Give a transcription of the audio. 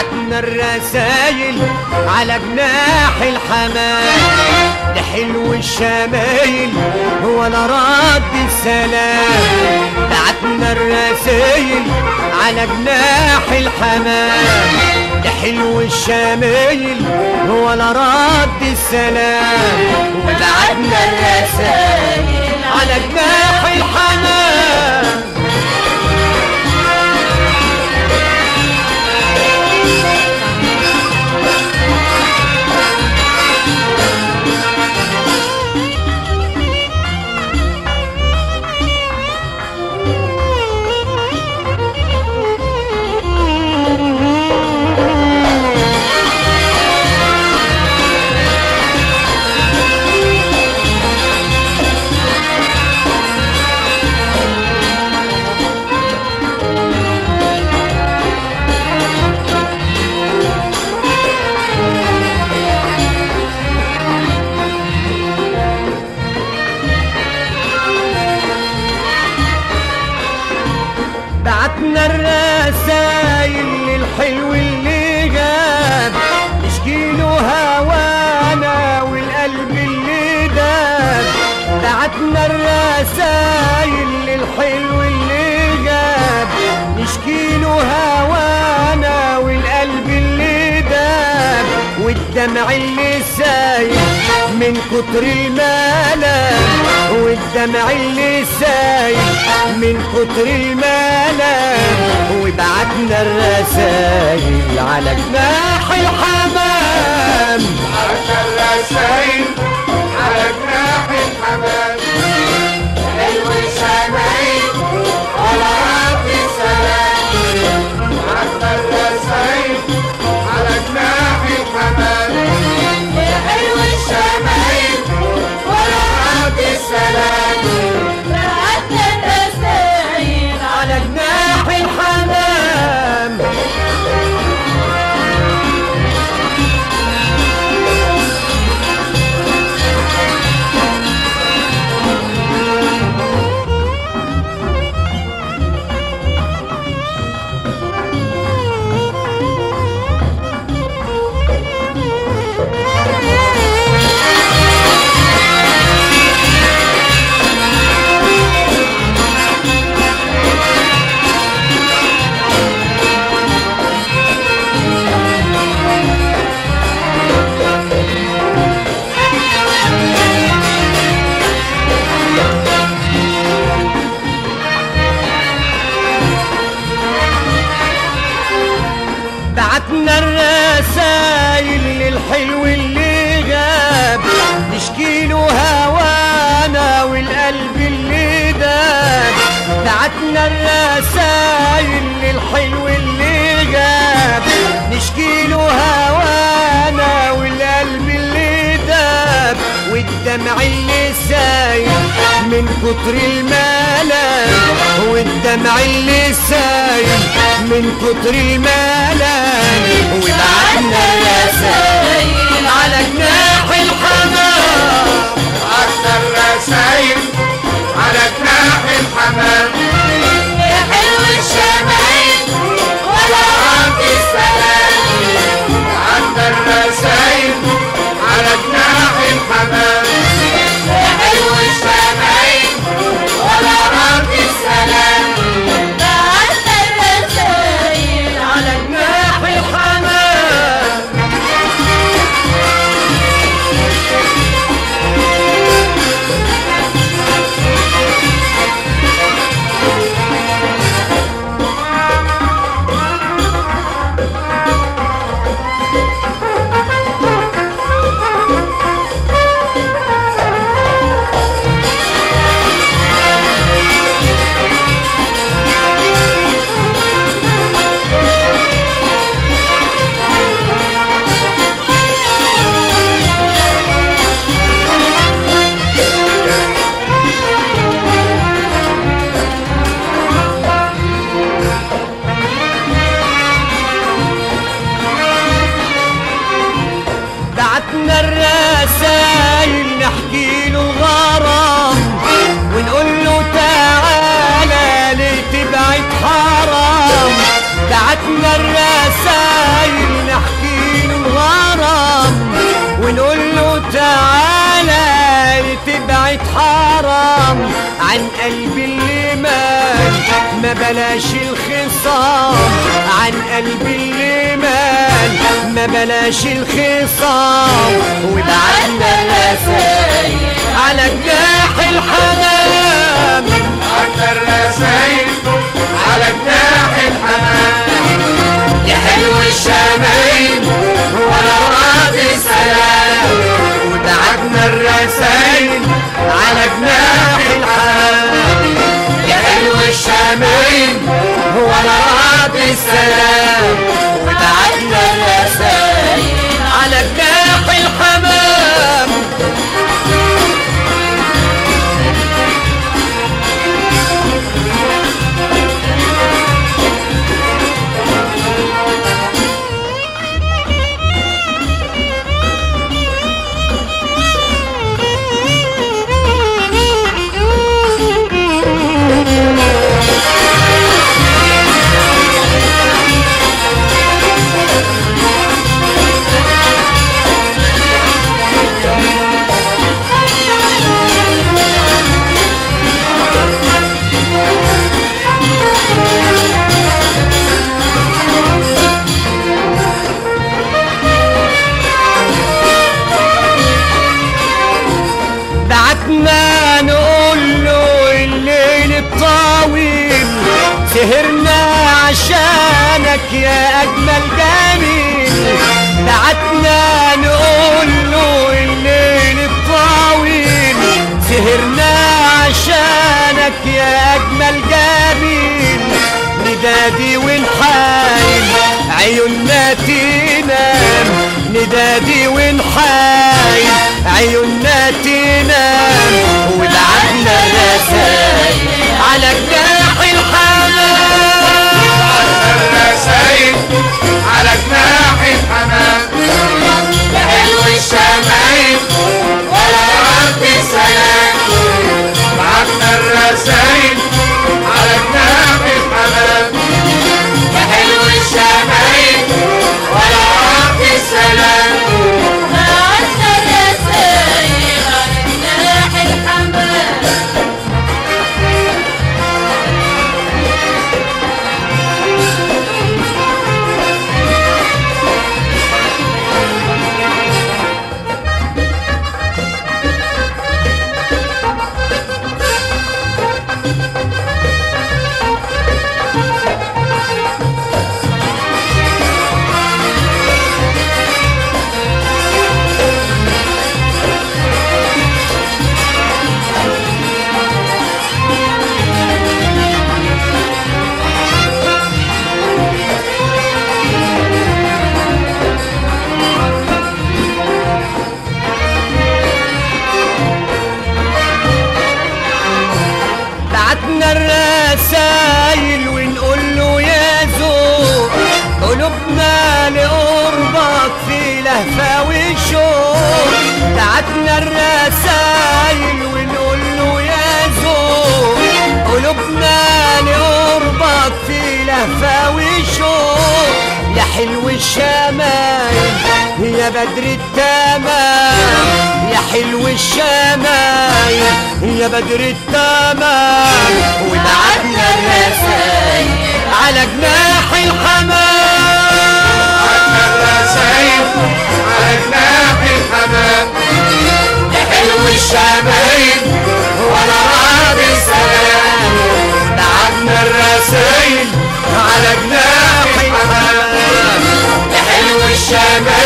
بعتنا الرسايل على جناح الحمام لحلو الشمايل ولا رد السلام بعتنا الرسايل على جناح الحمام لحلو الشمايل ولا رد السلام وبعتنا الرسايل على جناح الحمام بعتنا الرسايل للحلو اللي جاب نشكيله هوانا والقلب اللي داب بعتنا الرسايل للحلو اللي جاب نشكيله هوانا والقلب اللي داب والدمع اللي سايل من كتر الملام والدمع اللي سايل من كتر الملام وبعتنا الرسايل على جناح الحمام بعتنا الرسايل على جناح الحمام حلو شمايل ولا رد سلام بعتنا الرسايل على جناح الحمام حلو الشمايل ولا رد سلام بعتنا الرسايل على جناح الحمام بعتنا الرسايل للحلو اللي غاب نشكيله هوانا والقلب اللي داب بعتنا الرسايل للحلو اللي غاب نشكيله هوانا والقلب اللي داب والدمع اللي سايل من كتر الملام والدمع اللي سايل من كتر الملام وبعتنا الرسايل على جناح الحمام بعتنا الرسايل على جناح الحمام يا حلو الشمايل ولا رد السلام بعتنا الرسايل على جناح الحمام يا حلو الشمايل ولا رد السلام بعتنا الرسايل على جناح الحمام عن قلب اللي مال ما بلاش الخصام عن قلب اللي مال ما بلاش الخصام وبعتنا الرسايل على جناح الحمام بعتنا الرسايل على جناح الحمام يا حلو الشمايل ولا راضي سلام وبعتنا الرسايل على جناح الحمام يا حلو الشمايل ولا راضي السلام وبعتنا الرسايل على جناح الحمام بعتنا نقول له الليل الطويل سهرنا عشانك يا اجمل جميل بعتنا نقول له الليل الطويل سهرنا عشانك يا اجمل جميل ندادي ونحايل عيوننا تنام ندادي ونحايل عيوننا تنام وبعتنا الرسايل على جناح الحمام الرسايل على جناح الحمام يا حلو الشمايل ولا رد سلام بعتنا الرسايل على جناح الحمام يا حلو الشمايل ولا رد سلام بعتنا الرسايل على جناح الحمام بعتنا الرسايل ونقول له يا ذوق قلوبنا لقربك في لهفة وشوق بعتنا الرسايل ونقول له يا ذوق قلوبنا لقربك في لهفة وشوق يا حلو الشمايل يا بدر التمام يا حلو الشمايل يا بدر التمام وبعتنا الرسايل على جناح الحمام بعتنا الرسايل على جناح الحمام يا حلو الشمايل ولا راضي سلام بعتنا الرسايل على جناح الحمام يا حلو الشمايل